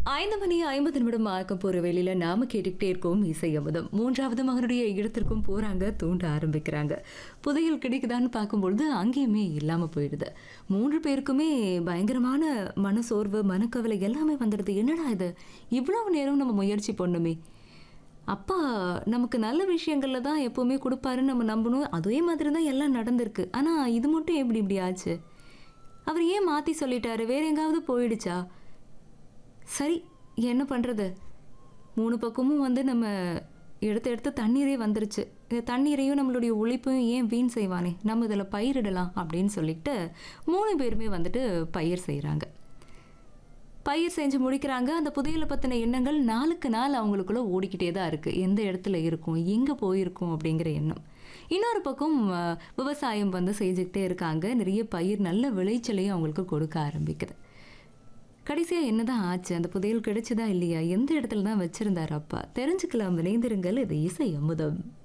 ஐந்து மணி ஐம்பது நிமிடம் ஆக்க போற வேலையில நாம கேட்டுக்கிட்டே இருக்கோம் இசை அமுதம் மூன்றாவது மகனுடைய இடத்திற்கும் போறாங்க தூண்ட ஆரம்பிக்கிறாங்க புதையல் கிடைக்குதான்னு பார்க்கும்பொழுது அங்கேயுமே இல்லாம போயிடுது மூன்று பேருக்குமே பயங்கரமான மனசோர்வு மனக்கவலை எல்லாமே வந்துடுது என்னடா இது இவ்வளவு நேரம் நம்ம முயற்சி பண்ணுமே அப்பா நமக்கு நல்ல விஷயங்கள்ல தான் எப்போவுமே கொடுப்பாருன்னு நம்ம நம்பணும் அதே மாதிரி தான் எல்லாம் நடந்திருக்கு ஆனா இது மட்டும் எப்படி இப்படி ஆச்சு அவர் ஏன் மாத்தி சொல்லிட்டாரு வேற எங்காவது போயிடுச்சா சரி என்ன பண்ணுறது மூணு பக்கமும் வந்து நம்ம எடுத்து எடுத்து தண்ணீரே வந்துருச்சு இந்த தண்ணீரையும் நம்மளுடைய உழைப்பையும் ஏன் வீண் செய்வானே நம்ம இதில் பயிரிடலாம் அப்படின்னு சொல்லிட்டு மூணு பேருமே வந்துட்டு பயிர் செய்கிறாங்க பயிர் செஞ்சு முடிக்கிறாங்க அந்த புதையலை பற்றின எண்ணங்கள் நாளுக்கு நாள் அவங்களுக்குள்ள ஓடிக்கிட்டே தான் இருக்குது எந்த இடத்துல இருக்கும் எங்கே போயிருக்கும் அப்படிங்கிற எண்ணம் இன்னொரு பக்கம் அஹ், விவசாயம் வந்து செஞ்சுக்கிட்டே இருக்காங்க நிறைய பயிர் நல்ல விளைச்சலையும் அவங்களுக்கு கொடுக்க ஆரம்பிக்குது கடைசியாக என்னதான் ஆச்சு அந்த புதையல் கிடைச்சதா இல்லையா எந்த இடத்துல தான் வச்சிருந்தாரு அப்பா தெரிஞ்சுக்கலாம் விளைந்திருங்கள் இது இசை அமுதம்